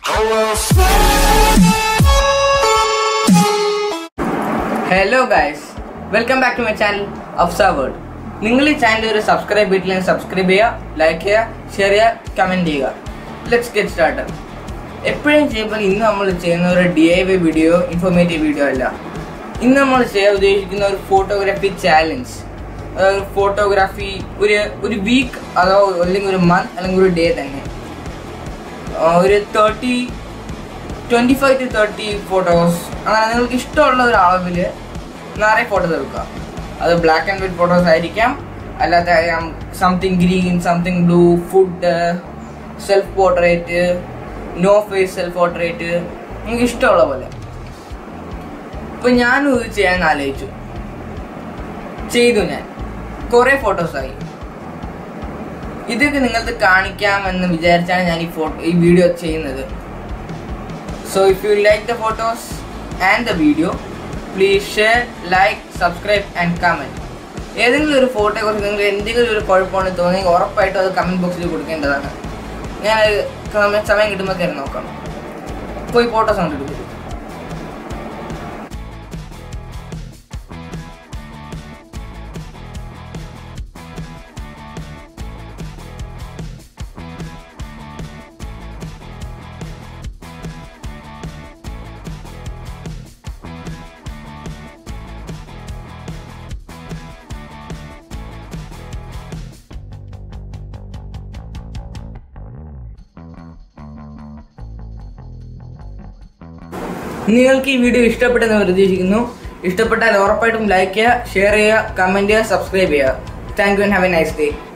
Hello guys welcome back to my channel observed നിങ്ങൾ ഈ channel ഒരു സബ്സ്ക്രൈബ് ചെയ്തില്ലെങ്കിൽ സബ്സ്ക്രൈബ് ചെയ്യുക ലൈക്ക് ചെയ്യുക ഷെയർ ചെയ്യുക കമൻറ്റ് ചെയ്യുക ലെറ്റ്സ് ഗെറ്റ് സ്റ്റാർട്ട് എപ്പോഴും ചെയ്യുമ്പോൾ ഇന്ന് നമ്മൾ ചെയ്യുന്ന ഒരു D I Y video informative video അല്ല ഇന്ന് നമ്മൾ ചെയ്യാൻ ഉദ്ദേശിക്കുന്ന ഒരു ഫോട്ടോഗ്രാഫി ചാലഞ്ച് അതായത് ഫോട്ടോഗ്രാഫി ഒരു ഒരു വീക്ക് അതോ അല്ലെങ്കിൽ ഒരു മന്ത് അല്ലെങ്കിൽ ഒരു ഡേ തന്നെ ആ, ഒരു thirty twenty five two thirty photos അങ്ങനെ നിങ്ങൾക്ക് ഇഷ്ടമുള്ള ഒരു അളവിൽ നിറയെ ഫോട്ടോസ് എടുക്കുക അത് ബ്ലാക്ക് ആൻഡ് വൈറ്റ് ഫോട്ടോസ് ആയിരിക്കാം അല്ലാതെ something green something blue food self portrait no face self portrait നിങ്ങൾക്ക് ഇഷ്ടമുള്ള പോലെ ഇപ്പം ഞാനും ഇത് ചെയ്യാൻ ആലോചിച്ചു ചെയ്തു ഞാൻ കുറേ ഫോട്ടോസായി ഇതൊക്കെ നിങ്ങൾക്ക് കാണിക്കാമെന്ന് വിചാരിച്ചാണ് ഞാൻ ഈ ഫോട്ടോ ഈ വീഡിയോ ചെയ്യുന്നത് So if you like the photos and the video, please share, like, subscribe and comment. ഏതെങ്കിലും ഒരു ഫോട്ടോയെ കുറിച്ച് നിങ്ങൾക്ക് എന്തെങ്കിലും ഒരു കുഴപ്പമുണ്ടെന്ന് തോന്നി ഉറപ്പായിട്ടും അത് കമൻറ്റ് ബോക്സിൽ കൊടുക്കേണ്ടതാണ് ഞാൻ അത് സമയം സമയം കിട്ടുമ്പോൾ കയറി നോക്കാം പോയി ഫോട്ടോസ് കണ്ടെടുക്കും നിങ്ങൾക്ക് ഈ വീഡിയോ ഇഷ്ടപ്പെട്ടെന്ന് പ്രതീക്ഷിക്കുന്നു ഇഷ്ടപ്പെട്ടാൽ ഉറപ്പായിട്ടും ലൈക്ക് ചെയ്യുക ഷെയർ ചെയ്യുക കമൻറ്റ് ചെയ്യുക സബ്സ്ക്രൈബ് ചെയ്യുക thank you and have a nice day